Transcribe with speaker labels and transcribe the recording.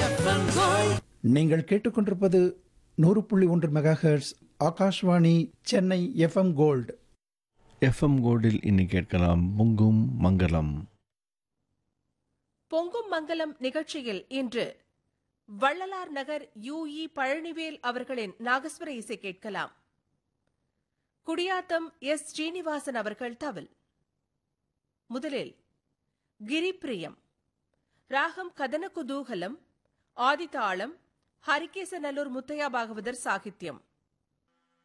Speaker 1: FM gold
Speaker 2: நீங்கள் கேட்டுக்கொண்டிருப்பது நூறு புள்ளி ஒன்று megahertz Akashvani Chennai F M gold
Speaker 3: F M கோல்டில் இன்னைக்கு கேட்கலாம் பொங்கும் மங்களம்
Speaker 4: பொங்கும் மங்கலம் நிகழ்ச்சியில் இன்று வள்ளலார் நகர் யூஇ பழனிவேல் அவர்களின் நாகஸ்வர இசை கேட்கலாம் குடியாத்தம் எஸ் ஸ்ரீனிவாசன் அவர்கள் தவில் முதலில் கிரிப்பிரியம் ராகம் கதன குதூகலம் ஆதிதாளம் ஹரிகேசநல்லூர் முத்தையா பாகவதர் சாகித்யம்